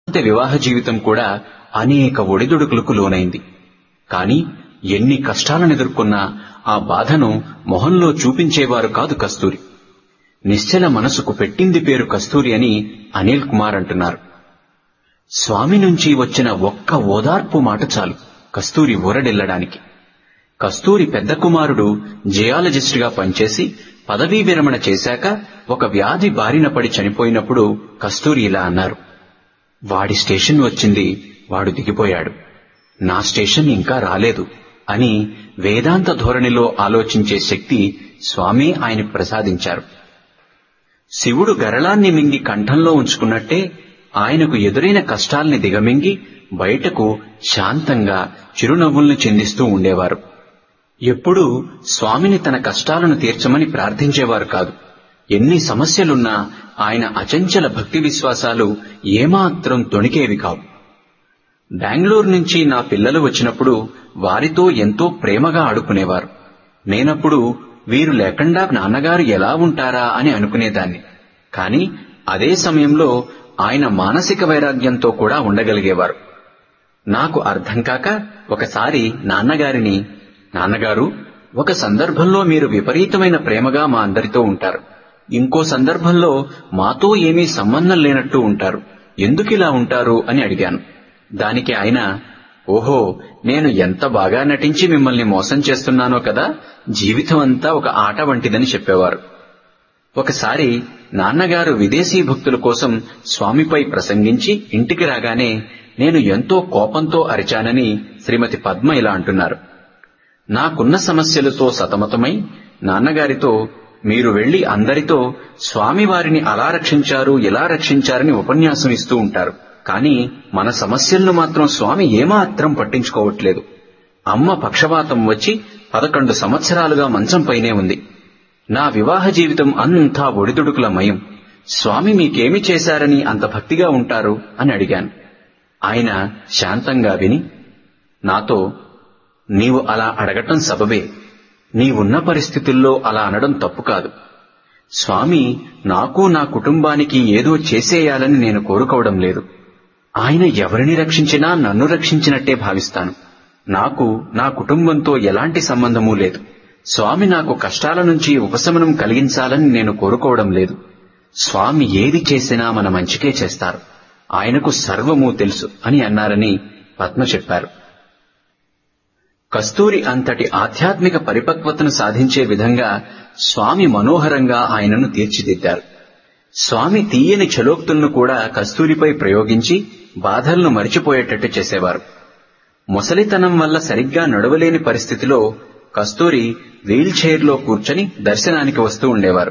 శాంత వివాహ జీవితం కూడా అనేక ఒడిదుడుకులకు లోనైంది కాని ఎన్ని కష్టాలను ఎదుర్కొన్నా ఆ బాధను మొహంలో చూపించేవారు కాదు కస్తూరి నిశ్చల మనసుకు పెట్టింది పేరు కస్తూరి అని అనిల్ కుమార్ అంటున్నారు స్వామి నుంచి వచ్చిన ఒక్క ఓదార్పు మాట చాలు కస్తూరి ఊరడిల్లడానికి కస్తూరి పెద్ద కుమారుడు జియాలజిస్టుగా పనిచేసి పదవీ విరమణ చేశాక ఒక వ్యాధి బారిన పడి చనిపోయినప్పుడు కస్తూరి ఇలా అన్నారు వాడి స్టేషన్ వచ్చింది వాడు దిగిపోయాడు నా స్టేషన్ ఇంకా రాలేదు అని వేదాంత ధోరణిలో ఆలోచించే శక్తి స్వామి ఆయనకు ప్రసాదించారు శివుడు గరళాన్ని మింగి కంఠంలో ఉంచుకున్నట్టే ఆయనకు ఎదురైన కష్టాల్ని దిగమింగి బయటకు శాంతంగా చిరునవ్వుల్ని చిందిస్తూ ఉండేవారు ఎప్పుడూ స్వామిని తన కష్టాలను తీర్చమని ప్రార్థించేవారు కాదు ఎన్ని సమస్యలున్నా ఆయన అచంచల భక్తి విశ్వాసాలు ఏమాత్రం తొణికేవి కావు బెంగళూరు నుంచి నా పిల్లలు వచ్చినప్పుడు వారితో ఎంతో ప్రేమగా ఆడుకునేవారు నేనప్పుడు వీరు లేకుండా నాన్నగారు ఎలా ఉంటారా అని అనుకునేదాన్ని కాని అదే సమయంలో ఆయన మానసిక వైరాగ్యంతో కూడా ఉండగలిగేవారు నాకు అర్థం కాక ఒకసారి నాన్నగారిని నాన్నగారు ఒక సందర్భంలో మీరు విపరీతమైన ప్రేమగా మా అందరితో ఉంటారు ఇంకో సందర్భంలో మాతో ఏమీ సంబంధం లేనట్టు ఉంటారు ఎందుకిలా ఉంటారు అని అడిగాను దానికి ఆయన ఓహో నేను ఎంత బాగా నటించి మిమ్మల్ని మోసం చేస్తున్నానో కదా జీవితం అంతా ఒక ఆట వంటిదని చెప్పేవారు ఒకసారి నాన్నగారు విదేశీ భక్తుల కోసం స్వామిపై ప్రసంగించి ఇంటికి రాగానే నేను ఎంతో కోపంతో అరిచానని శ్రీమతి పద్మ ఇలా అంటున్నారు నాకున్న సమస్యలతో సతమతమై నాన్నగారితో మీరు వెళ్లి అందరితో స్వామివారిని అలా రక్షించారు ఎలా రక్షించారని ఉపన్యాసం ఇస్తూ ఉంటారు కానీ మన సమస్యలను మాత్రం స్వామి ఏమాత్రం పట్టించుకోవట్లేదు అమ్మ పక్షవాతం వచ్చి పదకొండు సంవత్సరాలుగా మంచంపైనే ఉంది నా వివాహ జీవితం అంతా ఒడిదుడుకుల మయం స్వామి మీకేమి చేశారని అంత భక్తిగా ఉంటారు అని అడిగాను ఆయన శాంతంగా విని నాతో నీవు అలా అడగటం సబబే నీవున్న పరిస్థితుల్లో అలా అనడం తప్పు కాదు స్వామి నాకు నా కుటుంబానికి ఏదో చేసేయాలని నేను కోరుకోవడం లేదు ఆయన ఎవరిని రక్షించినా నన్ను రక్షించినట్టే భావిస్తాను నాకు నా కుటుంబంతో ఎలాంటి సంబంధమూ లేదు స్వామి నాకు కష్టాల నుంచి ఉపశమనం కలిగించాలని నేను కోరుకోవడం లేదు స్వామి ఏది చేసినా మన మంచికే చేస్తారు ఆయనకు సర్వము తెలుసు అని అన్నారని పద్మ చెప్పారు కస్తూరి అంతటి ఆధ్యాత్మిక పరిపక్వతను సాధించే విధంగా స్వామి మనోహరంగా ఆయనను తీర్చిదిద్దారు స్వామి తీయని చలోక్తులను కూడా కస్తూరిపై ప్రయోగించి బాధలను మరిచిపోయేటట్టు చేసేవారు ముసలితనం వల్ల సరిగ్గా నడవలేని పరిస్థితిలో కస్తూరి వీల్ చైర్లో కూర్చొని దర్శనానికి వస్తూ ఉండేవారు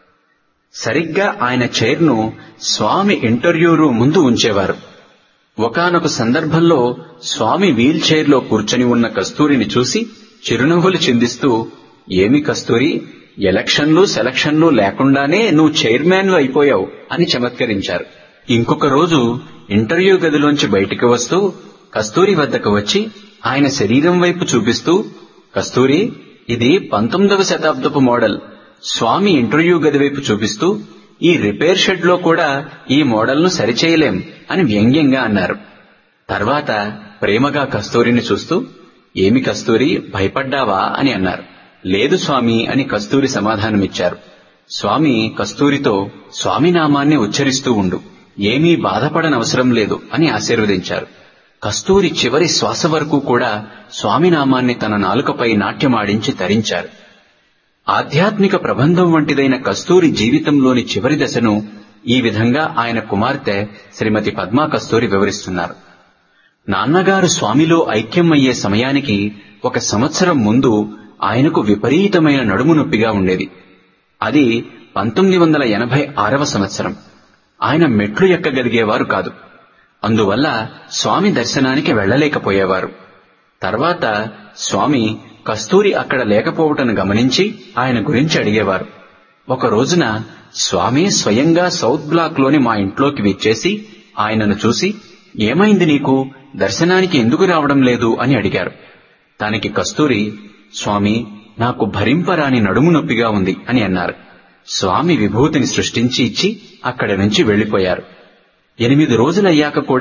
సరిగ్గా ఆయన చైర్ను స్వామి ఇంటర్వ్యూ రూమ్ ముందు ఉంచేవారు ఒకనొక సందర్భంలో స్వామి వీల్ చైర్లో కూర్చొని ఉన్న కస్తూరిని చూసి చిరునవ్వులు చిందిస్తూ ఏమి కస్తూరి ఎలక్షన్లు సెలక్షన్లు లేకుండానే నువ్వు చైర్మన్ అయిపోయావు అని చమత్కరించారు ఇంకొక రోజు ఇంటర్వ్యూ గదిలోంచి బయటికి వస్తూ కస్తూరి వద్దకు వచ్చి ఆయన శరీరం వైపు చూపిస్తూ కస్తూరి ఇది పంతొమ్మిదవ శతాబ్దపు మోడల్ స్వామి ఇంటర్వ్యూ గది వైపు చూపిస్తూ ఈ రిపేర్ షెడ్ లో కూడా ఈ మోడల్ను సరిచేయలేం అని వ్యంగ్యంగా అన్నారు తర్వాత ప్రేమగా కస్తూరిని చూస్తూ ఏమి కస్తూరి భయపడ్డావా అని అన్నారు లేదు స్వామి అని కస్తూరి సమాధానమిచ్చారు స్వామి కస్తూరితో స్వామి నామాన్ని ఉచ్చరిస్తూ ఉండు ఏమీ బాధపడనవసరం లేదు అని ఆశీర్వదించారు కస్తూరి చివరి శ్వాస వరకు కూడా స్వామినామాన్ని తన నాలుకపై నాట్యమాడించి తరించారు ఆధ్యాత్మిక ప్రబంధం వంటిదైన కస్తూరి జీవితంలోని చివరి దశను ఈ విధంగా ఆయన కుమార్తె శ్రీమతి పద్మా కస్తూరి వివరిస్తున్నారు నాన్నగారు స్వామిలో ఐక్యం అయ్యే సమయానికి ఒక సంవత్సరం ముందు ఆయనకు విపరీతమైన నడుము నొప్పిగా ఉండేది అది పంతొమ్మిది వందల ఎనభై ఆరవ సంవత్సరం ఆయన మెట్లు ఎక్కగలిగేవారు కాదు అందువల్ల స్వామి దర్శనానికి వెళ్లలేకపోయేవారు తర్వాత స్వామి కస్తూరి అక్కడ లేకపోవటను గమనించి ఆయన గురించి అడిగేవారు ఒక రోజున స్వామి స్వయంగా సౌత్ బ్లాక్ లోని మా ఇంట్లోకి విచ్చేసి ఆయనను చూసి ఏమైంది నీకు దర్శనానికి ఎందుకు రావడం లేదు అని అడిగారు దానికి కస్తూరి స్వామి నాకు భరింపరాని నడుము నొప్పిగా ఉంది అని అన్నారు స్వామి విభూతిని సృష్టించి ఇచ్చి అక్కడి నుంచి వెళ్లిపోయారు ఎనిమిది రోజులయ్యాక కూడా